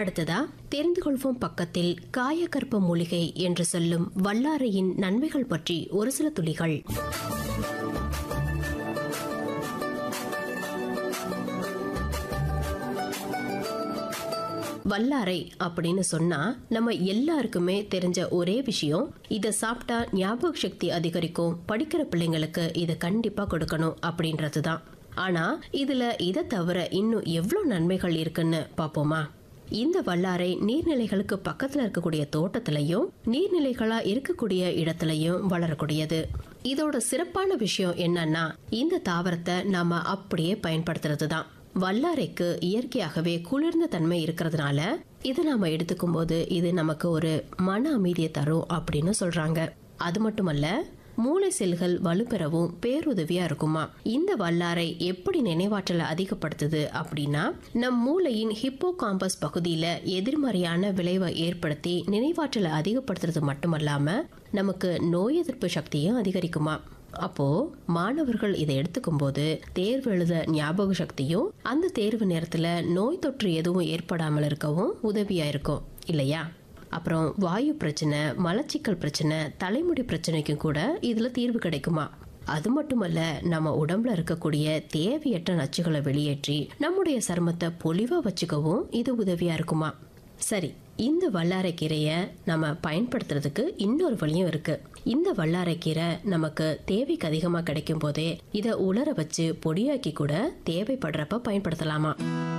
அடுத்ததா தெரிந்து கொள்வோம் பக்கத்தில் காயகற்ப மூலிகை என்று சொல்லும் வல்லாரையின் நன்மைகள் பற்றி ஒரு சில துளிகள் வல்லாரை அப்படின்னு சொன்னா நம்ம எல்லாருக்குமே தெரிஞ்ச ஒரே விஷயம் இத சாப்பிட்டா ஞாபக சக்தி அதிகரிக்கும் படிக்கிற பிள்ளைங்களுக்கு இத கண்டிப்பா கொடுக்கணும் அப்படின்றது தான் ஆனா இதுல இதை தவிர இன்னும் எவ்வளவு நன்மைகள் இருக்குன்னு பாப்போமா இந்த வல்லாரை நீர்நிலைகளுக்கு பக்கத்துல இருக்கக்கூடிய தோட்டத்திலையும் நீர்நிலைகளா இருக்கக்கூடிய இடத்துலயும் வளரக்கூடியது இதோட சிறப்பான விஷயம் என்னன்னா இந்த தாவரத்தை நாம அப்படியே பயன்படுத்துறது தான் வல்லாரைக்கு இயற்கையாகவே குளிர்ந்த தன்மை இருக்கிறதுனால இதை நாம எடுத்துக்கும் போது இது நமக்கு ஒரு மன அமைதியை தரும் அப்படின்னு சொல்றாங்க அது மட்டுமல்ல மூளை செல்கள் வலுப்பெறவும் பேருதவியா இருக்குமா இந்த வல்லாரை எப்படி நினைவாற்றலை அதிகப்படுத்துது அப்படின்னா நம் மூளையின் ஹிப்போ காம்பஸ் பகுதியில எதிர்மறையான விளைவை ஏற்படுத்தி நினைவாற்றலை அதிகப்படுத்துறது மட்டுமல்லாம நமக்கு நோய் எதிர்ப்பு சக்தியும் அதிகரிக்குமா அப்போ மாணவர்கள் இதை எடுத்துக்கும் போது தேர்வு எழுத ஞாபக சக்தியும் அந்த தேர்வு நேரத்துல நோய் தொற்று எதுவும் ஏற்படாமல் இருக்கவும் உதவியா இருக்கும் இல்லையா அப்புறம் வாயு பிரச்சனை மலச்சிக்கல் பிரச்சனை தலைமுடி பிரச்சனைக்கும் கூட இதுல தீர்வு கிடைக்குமா அது மட்டுமல்ல நம்ம உடம்புல இருக்கக்கூடிய தேவையற்ற நச்சுகளை வெளியேற்றி நம்முடைய சருமத்தை பொலிவா வச்சுக்கவும் இது உதவியா இருக்குமா சரி இந்த வல்லாரைக்கீரையை நம்ம பயன்படுத்துறதுக்கு இன்னொரு வழியும் இருக்கு இந்த வல்லாரைக்கீரை நமக்கு தேவைக்கு அதிகமாக கிடைக்கும் போதே இதை உலர வச்சு பொடியாக்கி கூட தேவைப்படுறப்ப பயன்படுத்தலாமா